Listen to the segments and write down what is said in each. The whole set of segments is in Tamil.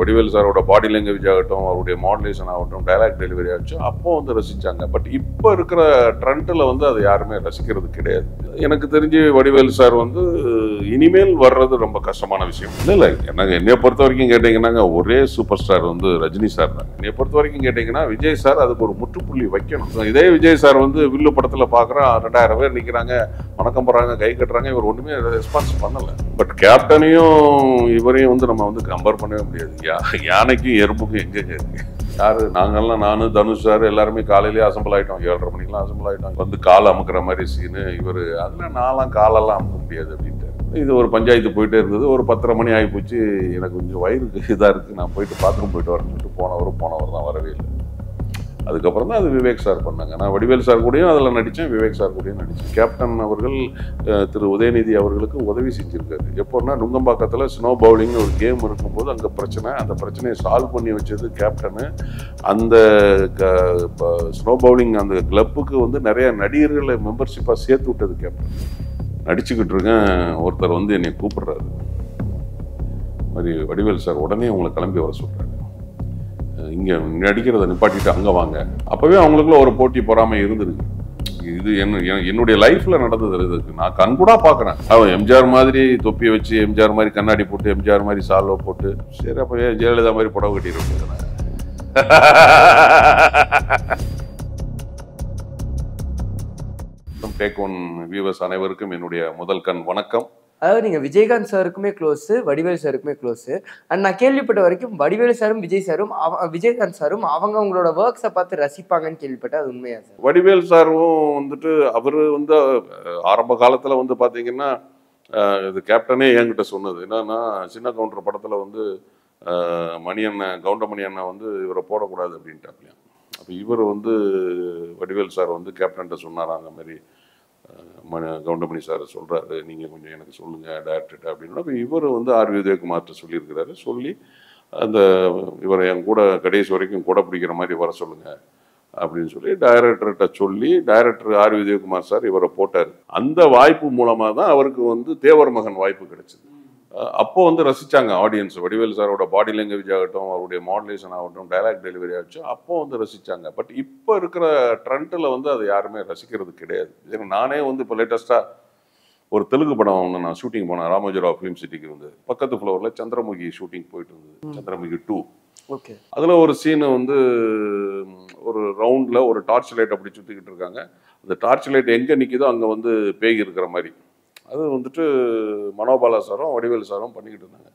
வடிவேல் சாரோட பாடி லாங்குவேஜ் ஆகட்டும் அவருடைய மாடுலேஷன் ஆகட்டும் டைலாக் டெலிவரி ஆகட்டும் அப்போ வந்து ரசிச்சாங்க பட் இப்போ இருக்கிற ட்ரெண்டில் வந்து அதை யாருமே ரசிக்கிறது கிடையாது எனக்கு தெரிஞ்சு வடிவேல் சார் வந்து இனிமேல் வர்றது ரொம்ப கஷ்டமான விஷயம் இல்லை இல்லை எனக்கு என்னைய பொறுத்த வரைக்கும் கேட்டிங்கன்னாங்க ஒரே சூப்பர் ஸ்டார் வந்து ரஜினி சார் தான் என்னைய பொறுத்த வரைக்கும் கேட்டிங்கன்னா விஜய் சார் அதுக்கு ஒரு முற்றுப்புள்ளி வைக்கணும் இதே விஜய் சார் வந்து வில்லு படத்தில் பார்க்குறோம் ரெண்டாயிரம் பேர் நிற்கிறாங்க வணக்கம் போடுறாங்க கை கட்டுறாங்க இவர் ஒன்றுமே ரெஸ்பான்ஸ் பண்ணலை பட் கேப்டனையும் இவரையும் வந்து நம்ம வந்து கம்பேர் பண்ணவே முடியாது யா- யானைக்கும் எறும்புக்கும் எங்கெங்க இருக்கு யாரு நாங்கெல்லாம் நானு தனுஷ் சார் எல்லாருமே காலையிலேயே அசம்பிள் ஆயிட்டோம் ஏழரை மணிக்கெல்லாம் அசம்பிள் ஆயிட்டோம் வந்து கால் அமுக்குற மாதிரி சீனு இவர் அதெல்லாம் நான்லாம் காலெல்லாம் அமுக்க முடியாது அப்படின்ட்டு இது ஒரு பஞ்சாயத்து போயிட்டே இருந்தது ஒரு பத்தரை மணி ஆகி போச்சு எனக்கு கொஞ்சம் வயிறுக்கு இதாக இருக்குது நான் போயிட்டு பாத்ரூம் போயிட்டு வரேன்னு சொல்லிட்டு போனவர் போனவர் தான் வரவே இல்லை அதுக்கப்புறம் தான் அது விவேக் சார் பண்ணாங்க நான் வடிவேல் சார் கூடயும் அதில் நடித்தேன் விவேக் சார் கூடயும் நடித்தேன் கேப்டன் அவர்கள் அஹ், திரு உதயநிதி அவர்களுக்கு உதவி செஞ்சிருக்காரு எப்போன்னா நுங்கம்பாக்கத்தில் ஸ்னோ பவுலிங்னு ஒரு கேம் இருக்கும்போது அங்கே பிரச்சனை அந்த பிரச்சனையை சால்வ் பண்ணி வச்சது கேப்டனு அந்த ஸ்னோ பவுலிங் அந்த கிளப்புக்கு வந்து நிறைய நடிகர்களை மெம்பர்ஷிப்பாக சேர்த்து விட்டது கேப்டன் நடிச்சுக்கிட்டு இருக்கேன் ஒருத்தர் வந்து என்னை கூப்பிடுறாரு இந்த மாதிரி வடிவேல் சார் உடனே உங்களை கிளம்பி வர சொல்கிறாரு இங்கே நடிக்கிறத நிப்பாட்டிட்டு அங்கே வாங்க அப்போவே அவங்களுக்குள்ள ஒரு போட்டி பொறாமை இருந்திருக்கு இது என்ன என்- என்னுடைய லைஃப்ல நடந்தது இதுக்கு நான் கண்கூடா பார்க்குறேன் அவன் எம்ஜிஆர் மாதிரி தொப்பியை வச்சு எம்ஜிஆர் மாதிரி கண்ணாடி போட்டு எம்ஜிஆர் மாதிரி சால்வை போட்டு சரி அப்போ ஏன் ஜெயலலிதா மாதிரி புடவை கட்டிட்டு டேக் ஒன் வியூவர்ஸ் அனைவருக்கும் என்னுடைய முதல் கண் வணக்கம் அதாவது நீங்க விஜயகாந்த் சாருக்குமே க்ளோஸ் வடிவேல் சாருக்குமே க்ளோஸ் அண்ட் நான் கேள்விப்பட்ட வரைக்கும் வடிவேல் சாரும் விஜய் சாரும் அவ- விஜயகாந்த் சாரும் அவங்க அவங்களோட ஒர்க்ஸை பார்த்து ரசிப்பாங்கன்னு கேள்விப்பட்டேன் அது உண்மையா சார் வடிவேல் சாரும் வந்துட்டு அவர் வந்து அஹ், ஆரம்ப காலத்தில் வந்து பார்த்தீங்கன்னா அஹ், இது கேப்டனே என்கிட்ட சொன்னது என்னன்னா சின்ன கவுண்டர் படத்தில் வந்து அஹ், மணி அண்ணன் கவுண்டமணி அண்ணன் வந்து இவரை போடக்கூடாது அப்படின்ட்டாப்லையாம் அப்போ இவர் வந்து வடிவேல் சார் வந்து கேப்டன்கிட்ட சொன்னாராம் அந்த மாதிரி அஹ், மணி கவுண்டமணி சார் சொல்கிறாரு நீங்கள் கொஞ்சம் எனக்கு சொல்லுங்கள் டேரக்டர்கிட்ட அப்படின்னா அப்போ இவர் வந்து ஆர் வி உதயகுமார்கிட்ட சொல்லியிருக்கிறாரு சொல்லி அந்த இவரை என் கூட கடைசி வரைக்கும் கூட பிடிக்கிற மாதிரி வர சொல்லுங்கள் அப்படின்னு சொல்லி டைரக்டர்கிட்ட சொல்லி டைரக்டர் ஆர் விஜயகுமார் சார் இவரை போட்டார் அந்த வாய்ப்பு மூலமாக தான் அவருக்கு வந்து தேவர் மகன் வாய்ப்பு கிடைச்சது அஹ் அப்போ வந்து ரசிச்சாங்க ஆடியன்ஸ் வடிவேல் சாரோட பாடி லாங்குவேஜ் ஆகட்டும் அவருடைய மாடுலேஷன் ஆகட்டும் டைலாக் டெலிவரி ஆகட்டும் அப்போ வந்து ரசிச்சாங்க பட் இப்போ இருக்கிற ட்ரெண்டில் வந்து அது யாருமே ரசிக்கிறது கிடையாது ஏன்னா நானே வந்து இப்போ லேட்டஸ்ட்டாக ஒரு தெலுங்கு படம் ஒன்று நான் ஷூட்டிங் போனேன் ராமோஜிராவ் ஃபிலிம் சிட்டிக்கு இருந்தது பக்கத்து ஃப்ளோரில் சந்திரமுகி ஷூட்டிங் போயிட்டு இருந்தது சந்திரமுகி டூ ஓகே அதில் ஒரு சீனு வந்து ம், ஒரு ரவுண்டில் ஒரு டார்ச் லைட் அப்படி சுற்றிக்கிட்டு இருக்காங்க அந்த டார்ச் லைட் எங்கே நிற்கிதோ அங்கே வந்து பேய் இருக்கிற மாதிரி அது வந்துட்டு மனோபாலா சாரும் வடிவேல் சாரும் பண்ணிக்கிட்டு இருந்தாங்க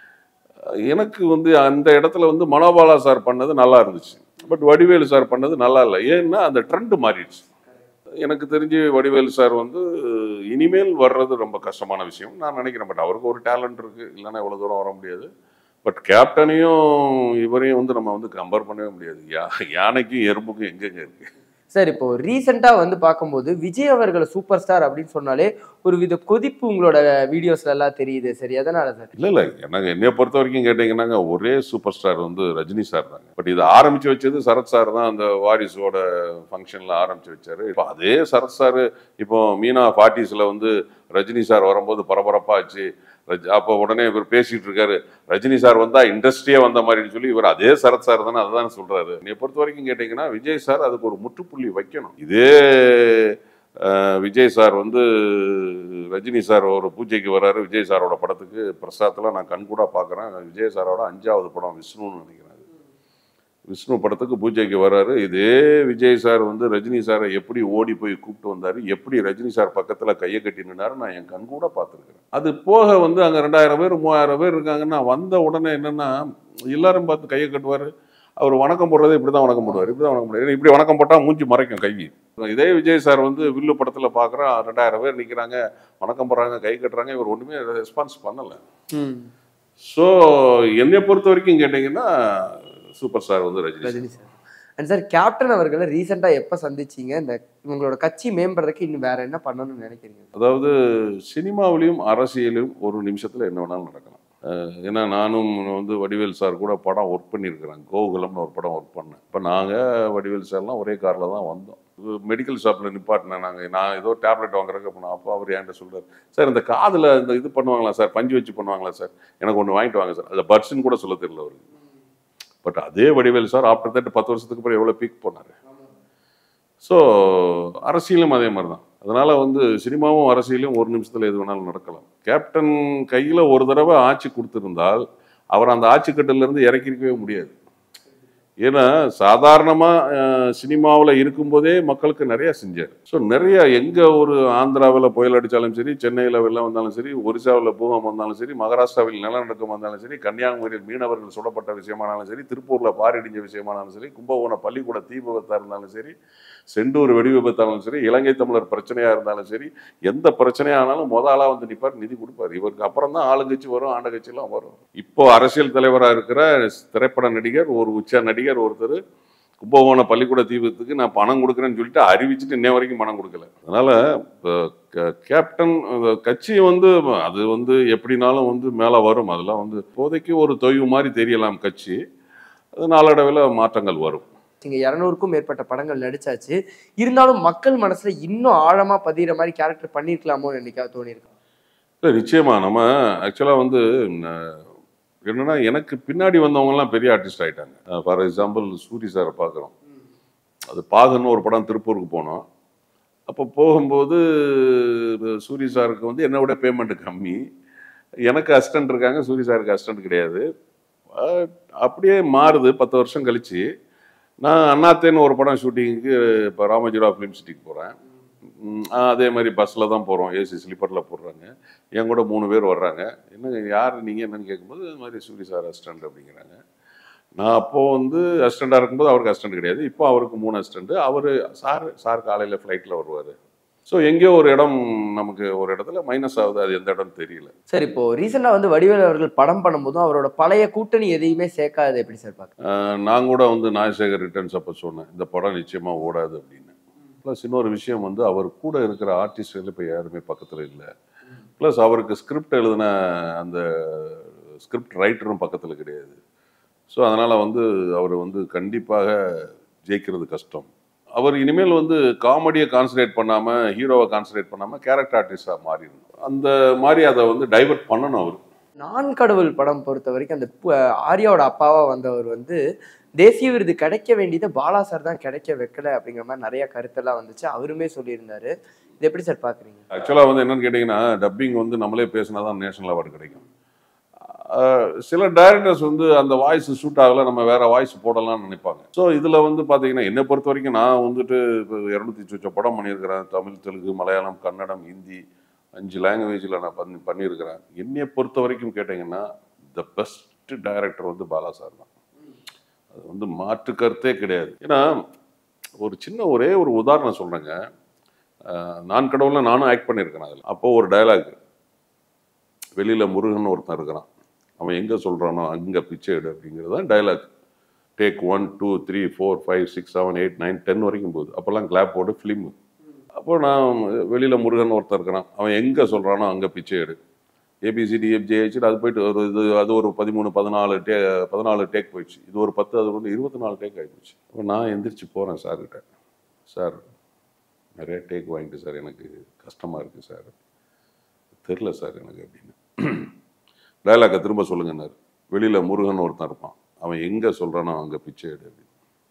அஹ் எனக்கு வந்து அந்த இடத்துல வந்து மனோபாலா சார் பண்ணது நல்லா இருந்துச்சு பட் வடிவேலு சார் பண்ணது நல்லா இல்லை ஏன்னா அந்த ட்ரெண்டு மாறிடுச்சு எனக்கு தெரிஞ்சு வடிவேலு சார் வந்து இனிமேல் வர்றது ரொம்ப கஷ்டமான விஷயம் நான் நினைக்கிறேன் பட் அவருக்கு ஒரு டேலண்ட் இருக்குது இல்லைன்னா இவ்வளோ தூரம் வர முடியாது பட் கேப்டனையும் இவரையும் வந்து நம்ம வந்து கம்பேர் பண்ணவே முடியாது யா யானைக்கும் எறும்புக்கும் எங்கெங்க இருக்கு சார் இப்போ ரீசெண்டாக வந்து பார்க்கும்போது விஜய் அவர்களை சூப்பர் ஸ்டார் அப்படின்னு சொன்னாலே ஒரு வித கொதிப்பு உங்களோட வீடியோஸ்ல எல்லாம் தெரியுது சரி எதனால சார் இல்லை இல்லை எனக்கு என்னைய பொறுத்த வரைக்கும் கேட்டிங்கன்னாங்க ஒரே சூப்பர் ஸ்டார் வந்து ரஜினி சார் தாங்க பட் இதை ஆரம்பித்து வச்சது சரத் சார் தான் அந்த வாரிசோட ஃபங்க்ஷனில் ஆரம்பித்து வச்சாரு இப்போ அதே சரத் சார் இப்போ மீனா ஃபார்ட்டிஸில் வந்து ரஜினி சார் வரும்போது பரபரப்பாச்சு ரஜ் அப்போ உடனே இவர் பேசிட்டு இருக்காரு ரஜினி சார் வந்தா இண்டஸ்ட்ரியே வந்த மாதிரின்னு சொல்லி இவர் அதே சரத் சார் தானே அதுதான் சொல்றாரு என்னை பொறுத்த வரைக்கும் கேட்டிங்கன்னா விஜய் சார் அதுக்கு ஒரு முற்றுப்புள்ளி வைக்கணும் இதே அஹ், விஜய் சார் வந்து ரஜினி சார் ஒரு பூஜைக்கு வராரு விஜய் சாரோட படத்துக்கு பிரசாத்தில் நான் கண்கூடா பார்க்குறேன் விஜய் சாரோட அஞ்சாவது படம் விஷ்ணுன்னு நினைக்கிறேன் அது. விஷ்ணு படத்துக்கு பூஜைக்கு வராரு இதே விஜய் சார் வந்து ரஜினி சாரை எப்படி ஓடி போய் கூப்பிட்டு வந்தாரு எப்படி ரஜினி சார் பக்கத்துல கையை கட்டி நின்னாரு நான் என் கண் கூட பார்த்துருக்கிறேன் அது போக வந்து அங்க ரெண்டாயிரம் பேர் மூவாயிரம் பேர் இருக்காங்கன்னா வந்த உடனே என்னன்னா எல்லாரும் பார்த்து கையை கட்டுவாரு அவர் வணக்கம் போடுறது இப்படி தான் வணக்கம் போடுவார் இப்படி தான் வணக்கம் போடுவார் இப்படி வணக்கம் போட்டால் மூஞ்சி மறைக்கும் கை இதே விஜய் சார் வந்து வில்லு படத்தில் பார்க்குறோம் ரெண்டாயிரம் பேர் நிற்கிறாங்க வணக்கம் போடுறாங்க கை கட்டுறாங்க இவர் ஒன்றுமே ரெஸ்பான்ஸ் பண்ணலை ஸோ என்னை பொறுத்த வரைக்கும் கேட்டிங்கன்னா சூப்பர் ஸ்டார் வந்து Rajini sir. Rajini sir and sir captain அவர்களை ரீசெண்டாக எப்போ சந்திச்சீங்க இந்த உங்களோட கட்சி மேம்படுறதுக்கு இன்னும் வேற என்ன பண்ணணும்னு நினைக்கிறீங்க அதாவது சினிமாவிலையும் அரசியலும் ஒரு நிமிஷத்தில் என்ன வேணாலும் நடக்கலாம் அஹ் ஏன்னா நானும் வந்து வடிவேல் சார் கூட படம் ஒர்க் பண்ணியிருக்கிறேன் கோகுலம்னு ஒரு படம் ஒர்க் பண்ணேன் இப்போ நாங்கள் வடிவேல் சார்லாம் ஒரே காரில் தான் வந்தோம் மெடிக்கல் ஷாப்பில் நிப்பாட்டினேன் நாங்கள் நான் ஏதோ டேப்லெட் வாங்குறதுக்கு போனோம் அப்போ அவர் என்கிட்ட சொல்றாரு சார் இந்த காதில் இந்த இது பண்ணுவாங்களா சார் பஞ்சு வச்சு பண்ணுவாங்களா சார் எனக்கு ஒன்று வாங்கிட்டு வாங்க சார் அதில் பட்ஸ்ன்னு கூட சொல்ல தெரியல அவருக்கு பட் அதே வடிவேல் சார் ஆஃப்டர் தட் பத்து வருஷத்துக்கு அப்புறம் எவ்வளோ பீக் போனார் ஸோ அரசியலும் அதே மாதிரி தான் அதனால வந்து சினிமாவும் அரசியலும் ஒரு நிமிஷத்தில் எது வேணாலும் நடக்கலாம் கேப்டன் கையில் ஒரு தடவை ஆட்சி கொடுத்துருந்தால் அவர் அந்த ஆட்சி கட்டிலிருந்து இறக்கிருக்கவே முடியாது ஏன்னா சாதாரணமாக சினிமாவில் இருக்கும்போதே மக்களுக்கு நிறைய செஞ்சார் ஸோ நிறைய எங்கே ஒரு ஆந்திராவில் புயல் அடித்தாலும் சரி சென்னையில் வெள்ளம் வந்தாலும் சரி ஒரிசாவில் பூகம் வந்தாலும் சரி மகாராஷ்டிராவில் நிலநடுக்கம் வந்தாலும் சரி கன்னியாகுமரியில் மீனவர்கள் சுடப்பட்ட விஷயமானாலும் சரி திருப்பூரில் பாரிடிஞ்ச விஷயமானாலும் சரி கும்பகோணம் பள்ளிக்கூட தீ விபத்தாக இருந்தாலும் சரி செண்டூர் வெடி விபத்தானாலும் சரி இலங்கை தமிழர் பிரச்சனையாக இருந்தாலும் சரி எந்த பிரச்சனையானாலும் முத ஆளாக வந்து நிற்பார் நிதி கொடுப்பார் இவருக்கு அப்புறம் தான் ஆளுங்கட்சி வரும் ஆண்டகட்சியெல்லாம் வரும் இப்போ அரசியல் தலைவராக இருக்கிற திரைப்பட நடிகர் ஒரு உச்ச நடிகர் ஒருத்தர் கும்பகோணம் பள்ளிக்கூட தீபத்துக்கு நான் பணம் கொடுக்குறேன்னு சொல்லிட்டு அறிவிச்சுட்டு இன்னை வரைக்கும் பணம் கொடுக்கல அதனால இப்போ க- கேப்டன் அந்த கட்சி வந்து அது வந்து எப்படினாலும் வந்து மேலே வரும் அதெல்லாம் வந்து இப்போதைக்கு ஒரு தொய்வு மாதிரி தெரியலாம் கட்சி அது நாளடைவில் மாற்றங்கள் வரும் நீங்க இரநூறுக்கும் மேற்பட்ட படங்கள் நடிச்சாச்சு இருந்தாலும் மக்கள் மனசுல இன்னும் ஆழமா பதிகிற மாதிரி கேரக்டர் பண்ணிருக்கலாமோ என்னைக்காவது தோணிருக்கு இல்லை நிச்சயமா நம்ம ஆக்சுவலாக வந்து ந- என்னன்னா எனக்கு பின்னாடி வந்தவங்கலாம் பெரிய ஆர்டிஸ்ட் ஆயிட்டாங்க ஃபார் எக்ஸாம்பிள் சூரி சாரை பார்க்குறோம் அது பாகன்னு ஒரு படம் திருப்பூருக்கு போனோம் அப்போ போகும்போது சூரி சாருக்கு வந்து என்னை விட பேமெண்ட் கம்மி எனக்கு அசிஸ்டன்ட் இருக்காங்க சூரி சாருக்கு அசிஸ்டன்ட் கிடையாது But அப்படியே மாறுது பத்து வருஷம் கழிச்சு நான் அண்ணாத்தேன்னு ஒரு படம் ஷூட்டிங்க்கு இப்போ ராமஜிரா ஃபிலிம் சிட்டிக்கு போகிறேன் அதே மாதிரி பஸ்ஸில் தான் போகிறோம் ஏசி ஸ்லீப்பரில் போடுறாங்க என் கூட மூணு பேர் வர்றாங்க என்னங்க யார் நீங்கள் என்னன்னு கேட்கும்போது இது மாதிரி சூரி சார் அசிஸ்டன்ட் அப்படிங்கிறாங்க நான் அப்போது வந்து அசிஸ்டண்ட்டாக இருக்கும்போது அவருக்கு அசிஸ்டன்ட் கிடையாது இப்போ அவருக்கு மூணு அசிஸ்டண்ட்டு அவர் சார் சார் காலையில் ஃப்ளைட்டில் வருவார் ஸோ எங்கேயோ ஒரு இடம் நமக்கு ஒரு இடத்துல மைனஸ் ஆகுது அது எந்த இடம்னு தெரியல சார் இப்போ ரீசெண்டா வந்து வடிவேலு அவர்கள் படம் பண்ணும்போதும் அவரோட பழைய கூட்டணி எதையுமே சேர்க்காது எப்படி சார் பாக்க ஆஹ் நான் கூட வந்து நாயசேகர் ரிட்டர்ன்ஸ் அப்போ சொன்னேன் இந்த படம் நிச்சயமாக ஓடாது அப்படின்னு ப்ளஸ் இன்னொரு விஷயம் வந்து அவர் கூட இருக்கிற ஆர்டிஸ்ட்கள் இப்போ யாருமே பக்கத்தில் இல்லை ப்ளஸ் அவருக்கு ஸ்கிரிப்ட் எழுதின அந்த ஸ்கிரிப்ட் ரைட்டரும் பக்கத்தில் கிடையாது ஸோ அதனால் வந்து அவர் வந்து கண்டிப்பாக ஜெயிக்கிறது கஷ்டம் அவர் இனிமேல் வந்து காமெடியை கான்சன்ட்ரேட் பண்ணாமல் ஹீரோவை கான்சன்ட்ரேட் பண்ணாமல் கேரக்டர் ஆர்டிஸ்டாக மாறிடணும் அந்த மாதிரி அதை வந்து டைவர்ட் பண்ணணும் அவர் நான் கடவுள் படம் பொறுத்த வரைக்கும் அந்த பு- ஆர்யாவோட அப்பாவா வந்தவர் வந்து தேசிய விருது கிடைக்க வேண்டியதை பாலா சார் தான் கிடைக்க வைக்கல அப்படிங்கிற மாதிரி நிறைய கருத்தெல்லாம் வந்துச்சு அவருமே சொல்லியிருந்தாரு இது எப்படி சார் பாக்குறீங்க ஆக்சுவலாக வந்து என்னன்னு கேட்டிங்கன்னா டப்பிங் வந்து நம்மளே பேசினா தான் நேஷனல் அவார்டு கிடைக்கும் ஆஹ் சில டைரக்டர்ஸ் வந்து அந்த வாய்ஸ் சூட் ஆகல நம்ம வேற வாய்ஸ் போடலாம்னு நினைப்பாங்க ஸோ இதில் வந்து பார்த்தீங்கன்னா என்னை பொறுத்த வரைக்கும் நான் வந்துட்டு இப்போ இரநூத்தி சொச்ச படம் பண்ணியிருக்கிறேன் தமிழ் தெலுங்கு மலையாளம் கன்னடம் ஹிந்தி அஞ்சு லாங்குவேஜில் நான் பண்ணி பண்ணியிருக்கிறேன் என்னைய பொறுத்த வரைக்கும் கேட்டிங்கன்னா த பெஸ்ட் டைரக்டர் வந்து பாலா சார் தான் அது வந்து மாற்று கருத்தே கிடையாது ஏன்னா ஒரு சின்ன ஒரே ஒரு உதாரணம் சொல்கிறேங்க நான் கடவுள்ல நானும் ஆக்ட் பண்ணியிருக்கேன் அதில் அப்போ ஒரு டயலாக் வெளியில் முருகன் ஒருத்தன் இருக்கிறான் அவன் எங்கே சொல்கிறானோ அங்கே பிச்சை எடு அப்படிங்கிறது தான் dialogue take one two three four five six seven eight nine ten வரைக்கும் போகுது அப்போல்லாம் கிளாப் போட்டு ஃபிலிம் அப்போ நான் வெளியில் முருகன் ஒருத்தன் இருக்கிறான் அவன் எங்கே சொல்கிறானோ அங்கே பிச்சை எடு ஏபிசிடி எஃப்ஜேஹெச் அது போயிட்டு ஒரு இது அது ஒரு பதிமூணு பதினாலு டே பதினாலு டேக் போயிடுச்சு இது ஒரு பத்து அது வந்து இருபத்தி நாலு டேக் ஆகிடுச்சு அப்போ நான் எந்திரிச்சு போகிறேன் சார்கிட்ட சார் நிறைய டேக் வாங்கிட்டு சார் எனக்கு கஷ்டமாக இருக்குது சார் தெரில சார் எனக்கு அப்படின்னு டயலாக்கை திரும்ப சொல்லுங்கன்னாரு வெளியில் முருகன் ஒருத்தன் இருப்பான் அவன் எங்கே சொல்கிறானோ அங்கே பிச்சை எடு அப்படின்னு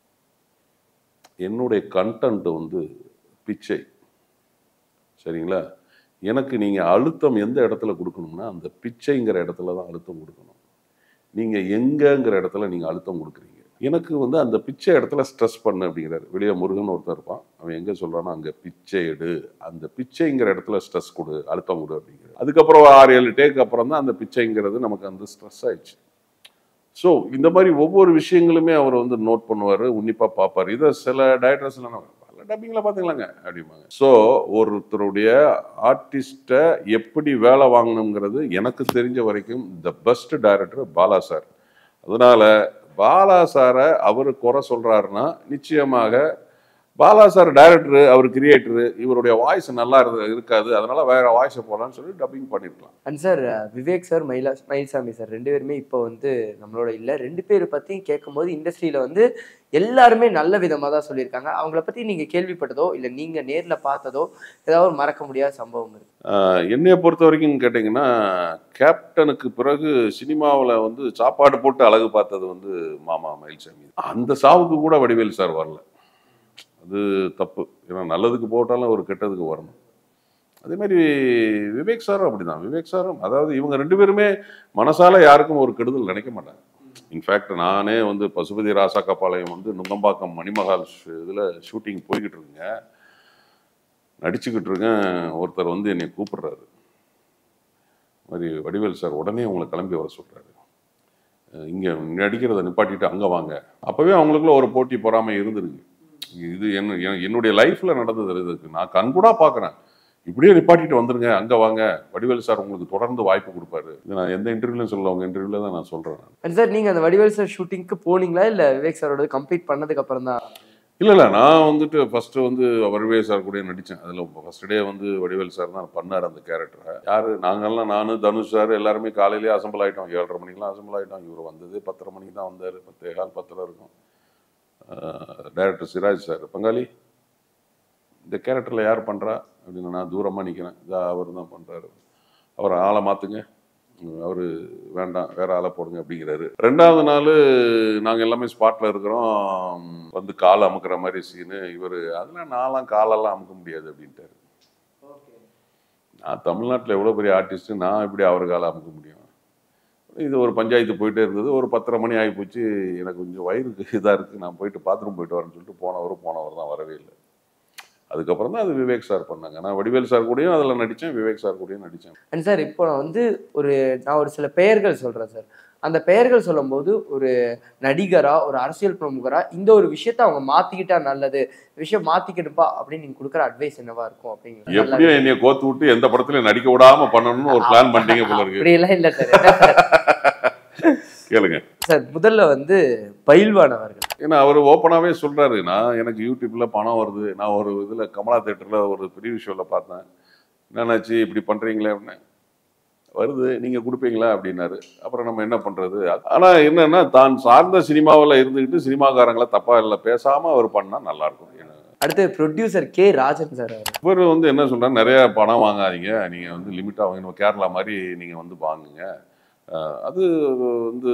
என்னுடைய கண்டென்ட் வந்து பிச்சை சரிங்களா எனக்கு நீங்கள் அழுத்தம் எந்த இடத்துல கொடுக்கணும்னா அந்த பிச்சைங்கிற இடத்துல தான் அழுத்தம் கொடுக்கணும் நீங்கள் எங்கங்கிற இடத்துல நீங்கள் அழுத்தம் கொடுக்குறீங்க எனக்கு வந்து அந்த பிச்சை இடத்துல ஸ்ட்ரெஸ் பண்ணு அப்படிங்கிறாரு வெளியே முருகன் ஒருத்தன் இருப்பான் அவன் எங்கே சொல்கிறானோ அங்கே பிச்சை எடு அந்த பிச்சைங்கிற இடத்துல ஸ்ட்ரெஸ் கொடு அழுத்தம் கொடு அப்படிங்கிறாரு அதுக்கப்புறம் ஆறு ஏழு டேக்கு அப்புறம் தான் அந்த பிச்சைங்கிறது நமக்கு அந்த ஸ்ட்ரெஸ் ஆயிடுச்சு ஸோ இந்த மாதிரி ஒவ்வொரு விஷயங்களுமே அவர் வந்து நோட் பண்ணுவார் உன்னிப்பாக பார்ப்பார் இதை சில டயரக்டர்ஸ்லாம் பல டப்பிங்கில் பார்த்துக்கலாங்க அப்படிம்பாங்க ஸோ ஒருத்தருடைய ஆர்டிஸ்ட்டை எப்படி வேலை வாங்கணுங்கிறது எனக்கு தெரிஞ்ச வரைக்கும் the best director Bala sir அதனால பாலா சாரை அவர் குறை சொல்றாருன்னா நிச்சயமாக பாலா சார் டைரக்டர் அவர் கிரியேட்டர் இவருடைய வாய்ஸ் நல்லா இரு- இருக்காது அதனால வேற வாய்ஸை போடலாம்னு சொல்லி டப்பிங் பண்ணிருக்கலாம் அண்ட் சார் விவேக் சார் மயிலா மயில்சாமி சார் ரெண்டு பேருமே இப்போ வந்து நம்மளோட இல்லை ரெண்டு பேரை பற்றி கேட்கும்போது இண்டஸ்ட்ரியில் வந்து எல்லாருமே நல்ல விதமாக தான் சொல்லியிருக்காங்க அவங்கள பற்றி நீங்கள் கேள்விப்பட்டதோ இல்லை நீங்கள் நேரில் பார்த்ததோ ஏதாவது ஒரு மறக்க முடியாத சம்பவம் இருக்கு ஆஹ் என்னைய பொறுத்த வரைக்கும் கேட்டிங்கன்னா கேப்டனுக்கு பிறகு சினிமாவில் வந்து சாப்பாடு போட்டு அழகு பார்த்தது வந்து மாமா மயில்சாமி அந்த சாவுக்கு கூட வடிவேல் சார் வரல அது தப்பு ஏன்னா நல்லதுக்கு போட்டாலும் ஒரு கெட்டதுக்கு வரணும் அதே மாதிரி விவேக் சாரும் அப்படிதான் விவேக் சாரும் அதாவது இவங்க ரெண்டு பேருமே மனசால யாருக்கும் ஒரு கெடுதல் நினைக்க மாட்டாங்க இன்ஃபேக்ட் நானே வந்து பசுபதி ராசாக்காப்பாளையம் வந்து நுங்கம்பாக்கம் மணிமகால் இதில் ஷூட்டிங் போய்கிட்டு இருக்குங்க நடிச்சுக்கிட்டு இருக்கேன் ஒருத்தர் வந்து என்னை கூப்பிடுறாரு இந்த மாதிரி வடிவேல் சார் உடனே உங்களை கிளம்பி வர சொல்றாரு அஹ் இங்க நடிக்கிறத நிப்பாட்டிட்டு அங்க வாங்க அப்பவே அவங்களுக்குள்ள ஒரு போட்டி பொறாமை இருந்திருக்கு இது என்ன என்- என்னுடைய லைஃப்ல நடந்தது இதுக்கு நான் கண்கூடா பார்க்கறேன் இப்படியே நிப்பாட்டிட்டு வந்துருங்க அங்க வாங்க வடிவேல் சார் உங்களுக்கு தொடர்ந்து வாய்ப்பு கொடுப்பாரு இது நான் எந்த இன்டர்வியூலையும் சொல்லல உங்க இன்டர்வியூல தான் நான் சொல்றேன் அண்ட் சார் நீங்கள் அந்த வடிவேல் சார் ஷூட்டிங்க்கு போனீங்களா இல்லை விவேக் சாரோட கம்ப்ளீட் பண்ணதுக்கு அப்புறம் தான் இல்ல இல்ல நான் வந்துட்டு ஃபர்ஸ்ட் வந்து வடிவேல் சார் கூட நடிச்சேன் அதுல ஃபர்ஸ்ட் டே வந்து வடிவேல் சார் தான் பண்ணார் அந்த கேரக்டரை யாரு நாங்கெல்லாம் நானு தனுஷ் சார் எல்லாருமே காலையிலேயே அசம்பிள் ஆயிட்டோம் ஏழரை மணிக்கெல்லாம் அசம்பிள் ஆயிட்டோம் இவர் வந்தது பத்தரை மணிக்கு தான் வந்தாரு பத்தே கால் பத்தரை இருக்கும் டைரக்டர் சிராஜ் சார் பங்காளி இந்த கேரக்டரில் யார் பண்ணுறா அப்படின்னு நான் தூரமாக நிற்கிறேன் இதா அவர் தான் பண்ணுறாரு அவரை ஆளை மாற்றுங்க அவர் வேண்டாம் வேற ஆளை போடுங்க அப்படிங்கிறாரு ரெண்டாவது நாள் நாங்கள் எல்லாமே ஸ்பாட்டில் இருக்கிறோம் வந்து கால் அமுக்குற மாதிரி சீனு இவர் அதெல்லாம் நான்லாம் காலெல்லாம் அமுக்க முடியாது அப்படின்ட்டாரு நான் தமிழ்நாட்டில் எவ்வளோ பெரிய ஆர்டிஸ்ட்டு நான் எப்படி அவர் காலை அமுக்க முடியும் இது ஒரு பஞ்சாயத்து போயிட்டே இருந்தது ஒரு பத்தரை மணி ஆகி போச்சு எனக்கு கொஞ்சம் வயிறுக்கு இதாக இருக்குது நான் போயிட்டு பாத்ரூம் போயிட்டு வரேன்னு சொல்லிட்டு போனவர் போனவர் தான் வரவே இல்லை அதுக்கப்புறம் தான் அது விவேக் சார் பண்ணாங்க நான் வடிவேல் சார் கூடயும் அதில் நடித்தேன் விவேக் சார் கூடயும் நடித்தேன் அண்ட் சார் இப்போ நான் வந்து ஒரு நான் ஒரு சில பெயர்கள் சொல்கிறேன் சார் அந்த பெயர்கள் சொல்லும்போது ஒரு நடிகரா ஒரு அரசியல் பிரமுகரா இந்த ஒரு விஷயத்த அவங்க மாத்திக்கிட்டா நல்லது இந்த விஷயம் மாத்திக்கிடுப்பா அப்படின்னு நீங்க கொடுக்குற அட்வைஸ் என்னவா இருக்கும் அப்படிங்கிற எப்படியும் என்னைய கோத்து விட்டு எந்த படத்துலையும் நடிக்க விடாம பண்ணணும்னு ஒரு பிளான் பண்ணிட்டீங்க போல இருக்கு அப்படியெல்லாம் இல்லை சார் என்ன சார் கேளுங்க சார் முதல்ல வந்து பயில்வான் அவர்கள் ஏன்னா அவர் ஓப்பனாகவே சொல்றாரு நான் எனக்கு யூடியூப்ல பணம் வருது நான் ஒரு இதில் கமலா தேட்டரில் ஒரு ப்ரீவியூ ஷோவில் பார்த்தேன் என்னாச்சு இப்படி பண்ணுறீங்களே அப்படின்னு வருது நீங்கள் கொடுப்பீங்களா அப்படின்னாரு அப்புறம் நம்ம என்ன பண்ணுறது ஆனால் என்னன்னா தான் சார்ந்த சினிமாவில் இருந்துக்கிட்டு சினிமாக்காரங்களை தப்பாக இல்லை பேசாமல் அவர் பண்ணால் நல்லாயிருக்கும் அடுத்து ப்ரொடியூசர் கே ராஜன் சார் அவர் இவர் வந்து என்ன சொல்றாரு நிறைய பணம் வாங்காதீங்க நீங்க வந்து லிமிட்டா வாங்கணும் கேரளா மாதிரி நீங்க வந்து வாங்குங்க அஹ் அது வந்து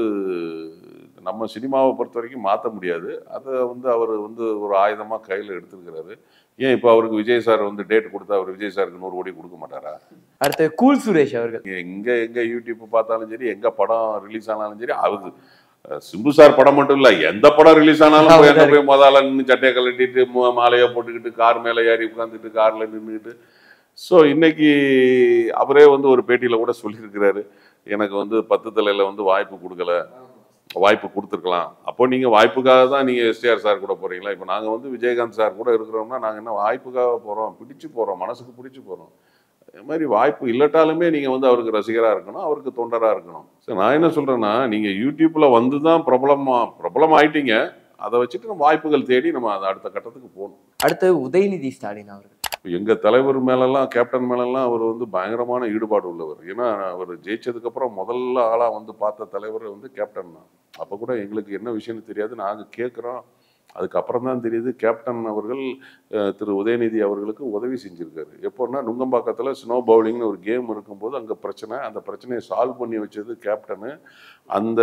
நம்ம சினிமாவை பொறுத்த வரைக்கும் மாற்ற முடியாது அதை வந்து அவர் வந்து ஒரு ஆயுதமா கையில் எடுத்துருக்கிறாரு ஏன் இப்போ அவருக்கு விஜய் சார் வந்து டேட் கொடுத்தா அவர் விஜய் சாருக்கு நூறு கோடி கொடுக்க மாட்டாரா அடுத்து கூல் சுரேஷ் அவர்கள் எங்க எங்க யூடியூப் பார்த்தாலும் சரி எங்க படம் ரிலீஸ் ஆனாலும் சரி அது அஹ், சிம்பு சார் படம் மட்டும் இல்ல எந்த படம் ரிலீஸ் ஆனாலும் போய் அங்க போய் முதல்ல நின்று சட்டையை கழட்டிட்டு மு- மாலையை போட்டுக்கிட்டு கார் மேலே ஏறி உட்காந்துட்டு கார்ல நின்றுக்கிட்டு ஸோ இன்னைக்கு அவரே வந்து ஒரு பேட்டியில கூட சொல்லியிருக்கிறாரு எனக்கு வந்து பத்து தலையில வந்து வாய்ப்பு கொடுக்கல வாய்ப்பு கொடுத்துருக்கலாம் அப்போ நீங்க வாய்ப்புக்காக தான் நீங்க எஸ்டிஆர் சார் கூட போறீங்களா இப்போ நாங்க வந்து விஜயகாந்த் சார் கூட இருக்கிறோம்னா நாங்க என்ன வாய்ப்புக்காக போறோம் பிடிச்சு போறோம் மனசுக்கு பிடிச்சு போறோம் அது மாதிரி வாய்ப்பு இல்லட்டாலுமே நீங்க வந்து அவருக்கு ரசிகரா இருக்கணும் அவருக்கு தொண்டரா இருக்கணும் சரி நான் என்ன சொல்றேன்னா நீங்க யூடியூப்ல வந்து தான் பிரபலமா பிரபலம் ஆயிட்டீங்க அதை வச்சுட்டு நம்ம வாய்ப்புகள் தேடி நம்ம அதை அடுத்த கட்டத்துக்கு போகணும் அடுத்து உதயநிதி ஸ்டாலின் அவர்கள் இப்ப எங்க தலைவர் மேலெல்லாம் கேப்டன் மேலெல்லாம் அவர் வந்து பயங்கரமான ஈடுபாடு உள்ளவர் ஏன்னா அவர் ஜெயிச்சதுக்கு அப்புறம் முதல்ல ஆளா வந்து பார்த்த தலைவர் வந்து கேப்டன் தான் அப்ப கூட எங்களுக்கு என்ன விஷயம்னு தெரியாது நாங்க கேட்குறோம் அதுக்கப்புறம் தான் தெரியுது கேப்டன் அவர்கள் அஹ், திரு உதயநிதி அவர்களுக்கு உதவி செஞ்சிருக்காரு எப்போன்னா நுங்கம்பாக்கத்தில் ஸ்னோ பவுலிங்னு ஒரு கேம் இருக்கும்போது அங்கே பிரச்சனை அந்த பிரச்சனையை சால்வ் பண்ணி வச்சது கேப்டனு அந்த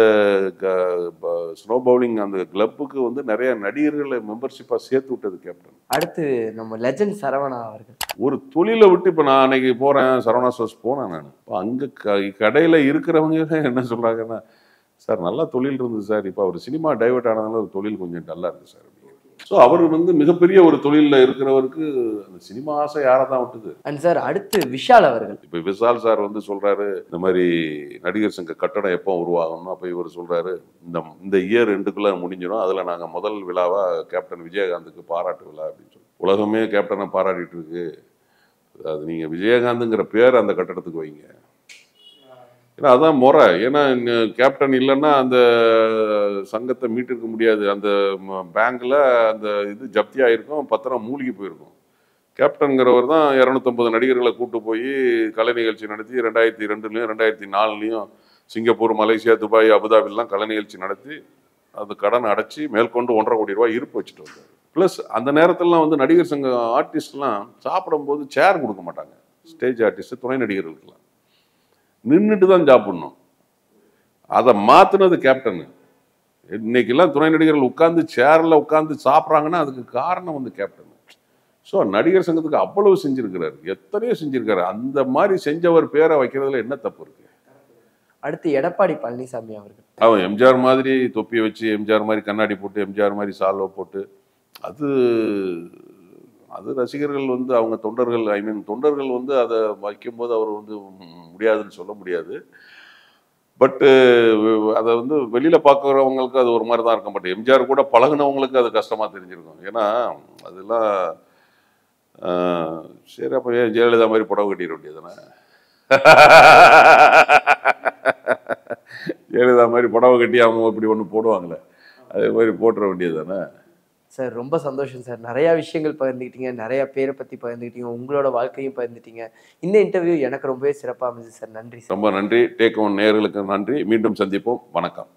ஸ்னோ பவுலிங் அந்த கிளப்புக்கு வந்து நிறைய நடிகர்களை மெம்பர்ஷிப்பாக சேர்த்து விட்டது கேப்டன் அடுத்து நம்ம லெஜண்ட் சரவணா அவர்கள் ஒரு தொழிலை விட்டு இப்போ நான் அன்னைக்கு போகிறேன் சரவணா ஸ்டோர்ஸ் போனேன் நான் இப்போ அங்கே க கடையில் இருக்கிறவங்க என்ன சொல்கிறாங்கன்னா சார் நல்லா தொழில் இருந்தது சார் இப்போ அவர் சினிமா டைவர்ட் ஆனதுனால ஒரு தொழில் கொஞ்சம் நல்லா இருக்குது சார் ஸோ அவர் வந்து மிகப்பெரிய ஒரு தொழிலில் இருக்கிறவருக்கு அந்த சினிமா ஆசை யாரை தான் விட்டுது அண்ட் சார் அடுத்து விஷால் அவர்கள் இப்போ விஷால் சார் வந்து சொல்றாரு இந்த மாதிரி நடிகர் சங்க கட்டடம் எப்போ உருவாகணும் அப்போ இவர் சொல்றாரு இந்த இந்த இயர் ரெண்டுக்குள்ள முடிஞ்சிடும் அதில் நாங்கள் முதல் விழாவா கேப்டன் விஜயகாந்துக்கு பாராட்டு விழா அப்படின்னு சொல்லி உலகமே கேப்டனை பாராட்டிட்டு இருக்கு அது நீங்கள் விஜயகாந்துங்கிற பேர் அந்த கட்டடத்துக்கு வைங்க ஏன்னா அதான் முறை ஏன்னா இன்னும் கேப்டன் இல்லைன்னா அந்த சங்கத்தை மீட்டிருக்க முடியாது அந்த பேங்க்ல அந்த இது ஜப்தி ஆயிருக்கும் பத்திரம் மூழ்கி போயிருக்கும் கேப்டன்கிறவர் தான் இரநூத்தம்பது நடிகர்களை கூட்டு போய் கலை நிகழ்ச்சி நடத்தி ரெண்டாயிரத்தி ரெண்டுலையும் ரெண்டாயிரத்தி நாலுலையும் சிங்கப்பூர் மலேசியா துபாய் அபுதாபிலாம் கலை நிகழ்ச்சி நடத்தி அது கடன் அடைச்சி மேற்கொண்டு ஒன்றரை கோடி ரூபாய் இருப்பு வச்சுட்டு வந்தார் ப்ளஸ் அந்த நேரத்துலலாம் வந்து நடிகர் சங்க ஆர்டிஸ்ட்லாம் சாப்பிடும்போது சேர் கொடுக்க மாட்டாங்க ஸ்டேஜ் ஆர்டிஸ்ட் துணை நடிகர்களுக்கெல்லாம் நின்றுட்டு தான் சாப்பிடணும் அதை மாத்துனது கேப்டன் இன்னைக்கெல்லாம் துணை நடிகர்கள் உட்கார்ந்து சேர்ல உட்கார்ந்து சாப்பிட்றாங்கன்னா அதுக்கு காரணம் வந்து கேப்டன் ஸோ நடிகர் சங்கத்துக்கு அவ்வளவு செஞ்சிருக்கிறாரு எத்தனையோ செஞ்சிருக்காரு அந்த மாதிரி செஞ்சவர் பேரை வைக்கிறதுல என்ன தப்பு இருக்கு அடுத்து எடப்பாடி பழனிசாமி அவர்கள் அவன் எம்ஜிஆர் மாதிரி தொப்பி வச்சு எம்ஜிஆர் மாதிரி கண்ணாடி போட்டு எம்ஜிஆர் மாதிரி சால்வை போட்டு அது அது ரசிகர்கள் வந்து அவங்க தொண்டர்கள் ஐ மீன் தொண்டர்கள் வந்து அதை வைக்கும்போது அவர் வந்து முடியாதுன்னு சொல்ல முடியாது பட்டு அதை வந்து வெளியில் பார்க்குறவங்களுக்கு அது ஒரு மாதிரி தான் இருக்க மாட்டேன் எம்ஜிஆர் கூட பழகுனவங்களுக்கு அது கஷ்டமாக தெரிஞ்சிருக்கும் ஏன்னா அதெல்லாம் ஆஹ், சரி அப்போ ஏன் ஜெயலலிதா மாதிரி புடவை கட்டிட வேண்டியதுதானே ஜெயலலிதா மாதிரி புடவை கட்டி அவங்க இப்படி ஒன்று போடுவாங்களே அதே மாதிரி போட்டுற வேண்டியது தானே சார் ரொம்ப சந்தோஷம் சார் நிறைய விஷயங்கள் பகிர்ந்துக்கிட்டீங்க நிறைய பேரை பத்தி பகிர்ந்துக்கிட்டீங்க உங்களோட வாழ்க்கையும் பகிர்ந்துட்டீங்க இந்த இன்டர்வியூ எனக்கு ரொம்பவே சிறப்பாக அமைஞ்சது சார் நன்றி சார் ரொம்ப நன்றி டேக் ஒன் நேயர்களுக்கு நன்றி மீண்டும் சந்திப்போம் வணக்கம்